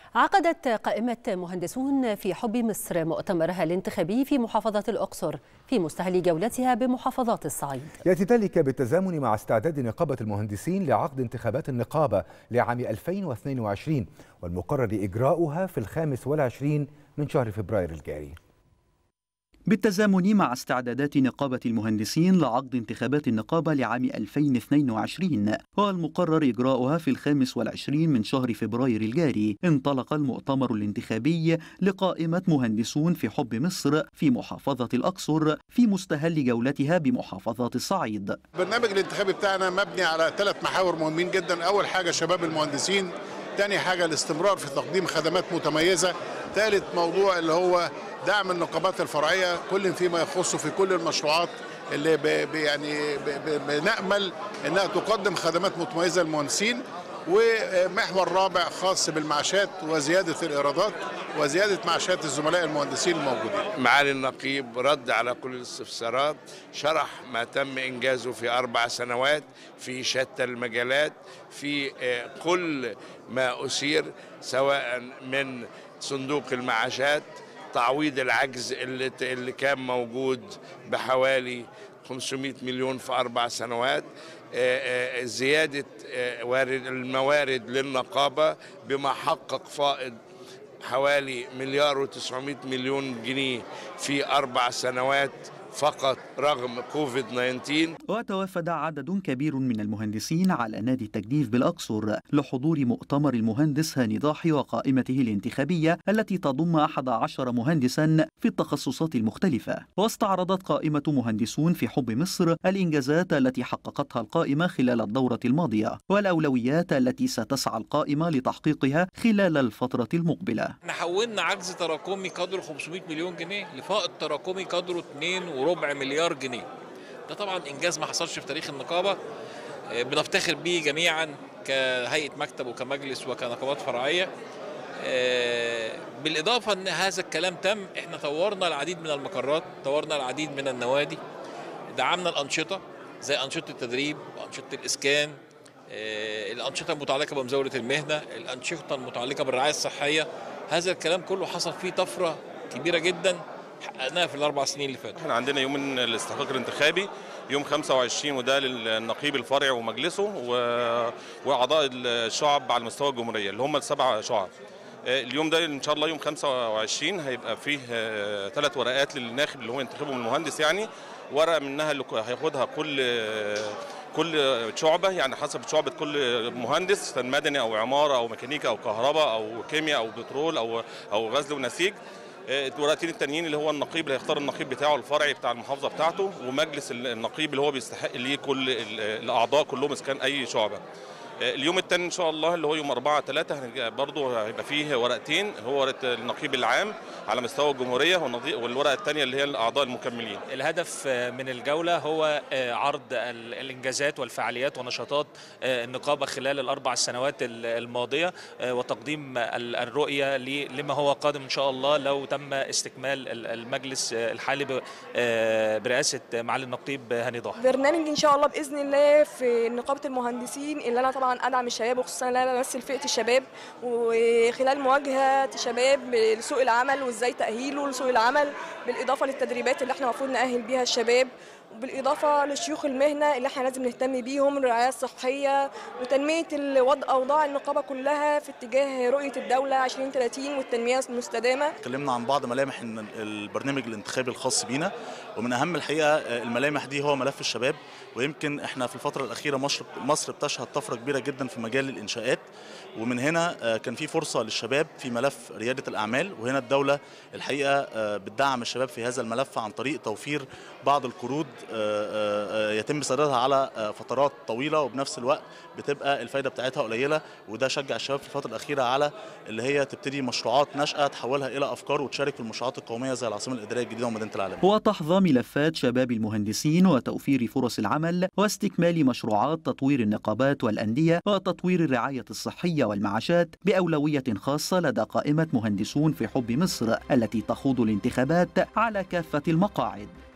عقدت قائمة مهندسون في حب مصر مؤتمرها الانتخابي في محافظة الأقصر في مستهل جولتها بمحافظات الصعيد يأتي ذلك بالتزامن مع استعداد نقابة المهندسين لعقد انتخابات النقابة لعام 2022 والمقرر إجراؤها في الخامس والعشرين من شهر فبراير الجاري بالتزامن مع استعدادات نقابة المهندسين لعقد انتخابات النقابة لعام 2022 والمقرر إجراؤها في الخامس والعشرين من شهر فبراير الجاري انطلق المؤتمر الانتخابي لقائمة مهندسون في حب مصر في محافظة الأقصر في مستهل جولتها بمحافظات الصعيد البرنامج الانتخابي بتاعنا مبني على ثلاث محاور مهمين جدا أول حاجة شباب المهندسين تاني حاجة الاستمرار في تقديم خدمات متميزة ثالث موضوع اللي هو دعم النقابات الفرعيه كل فيما يخص في كل المشروعات اللي ب يعني بنامل انها تقدم خدمات متميزه للمهندسين ومحور رابع خاص بالمعاشات وزياده الايرادات وزياده معاشات الزملاء المهندسين الموجودين. معالي النقيب رد على كل الاستفسارات، شرح ما تم انجازه في اربع سنوات في شتى المجالات في كل ما اسير سواء من صندوق المعاشات تعويض العجز اللي اللي كان موجود بحوالي 500 مليون في اربع سنوات زياده وارد الموارد للنقابه بما حقق فائض حوالي مليار و900 مليون جنيه في اربع سنوات فقط رغم كوفيد 19 وتوافد عدد كبير من المهندسين على نادي التجديف بالأقصر لحضور مؤتمر المهندس هاني ضاحي وقائمته الانتخابية التي تضم 11 مهندسا في التخصصات المختلفة واستعرضت قائمة مهندسون في حب مصر الإنجازات التي حققتها القائمة خلال الدورة الماضية والأولويات التي ستسعى القائمة لتحقيقها خلال الفترة المقبلة احنا حولنا عجز تراكمي قدره 500 مليون جنيه لفائض تراكمي قدره 2 وربع مليار جنيه ده طبعا انجاز ما حصلش في تاريخ النقابه بنفتخر به جميعا كهيئه مكتب وكمجلس وكنقابات فرعيه بالاضافه ان هذا الكلام تم احنا طورنا العديد من المقرات طورنا العديد من النوادي دعمنا الانشطه زي انشطه التدريب وانشطه الاسكان الانشطه المتعلقه بمزاوله المهنه الانشطه المتعلقه بالرعايه الصحيه هذا الكلام كله حصل فيه طفره كبيره جدا حققناها في الاربع سنين اللي فاتوا. احنا عندنا يوم الاستحقاق الانتخابي يوم 25 وده للنقيب الفرعي ومجلسه واعضاء الشعب على مستوى الجمهوريه اللي هم السبع شعب. اليوم ده ان شاء الله يوم 25 هيبقى فيه ثلاث ورقات للناخب اللي هو ينتخبه من المهندس يعني ورقه منها اللي هياخدها كل كل شعبه يعني حسب شعبه كل مهندس مدني او عماره او ميكانيكا او كهرباء او كيمياء او بترول او او غزل ونسيج الورقتين التانيين اللي هو النقيب اللي هيختار النقيب بتاعه الفرعي بتاع المحافظه بتاعته ومجلس النقيب اللي هو بيستحق ليه كل الاعضاء كلهم اذا كان اي شعبه اليوم الثاني ان شاء الله اللي هو يوم 4 3 برضه هيبقى فيه ورقتين هو ورقه النقيب العام على مستوى الجمهوريه والورقه الثانيه اللي هي الاعضاء المكملين. الهدف من الجوله هو عرض الانجازات والفعاليات ونشاطات النقابه خلال الاربع سنوات الماضيه وتقديم الرؤيه لما هو قادم ان شاء الله لو تم استكمال المجلس الحالي برئاسه معالي النقيب هاني ضاحي. برنامج ان شاء الله باذن الله في نقابه المهندسين اللي انا طبعا ادعم الشباب وخصوصا ان انا بمثل فئه الشباب وخلال مواجهه الشباب لسوق العمل وازاي تاهيله لسوق العمل بالاضافه للتدريبات اللي احنا المفروض ناهل بيها الشباب وبالاضافه لشيوخ المهنه اللي احنا لازم نهتم بيهم الرعايه الصحيه وتنميه الوضع اوضاع النقابه كلها في اتجاه رؤيه الدوله 2030 والتنميه المستدامه. اتكلمنا عن بعض ملامح البرنامج الانتخابي الخاص بينا ومن اهم الحقيقه الملامح دي هو ملف الشباب ويمكن احنا في الفتره الاخيره مصر مصر بتشهد طفره كبيره جدا في مجال الانشاءات ومن هنا كان في فرصه للشباب في ملف رياده الاعمال وهنا الدوله الحقيقه بتدعم الشباب في هذا الملف عن طريق توفير بعض القروض يتم سدادها على فترات طويله وبنفس الوقت بتبقى الفايده بتاعتها قليله وده شجع الشباب في الفتره الاخيره على اللي هي تبتدي مشروعات ناشئه تحولها الى افكار وتشارك في المشروعات القوميه زي العاصمه الاداريه الجديده ومدينه العالمين. وتحظى ملفات شباب المهندسين وتوفير فرص العمل واستكمال مشروعات تطوير النقابات والانديه وتطوير الرعايه الصحيه والمعاشات باولويه خاصه لدى قائمه مهندسون في حب مصر التي تخوض الانتخابات على كافه المقاعد.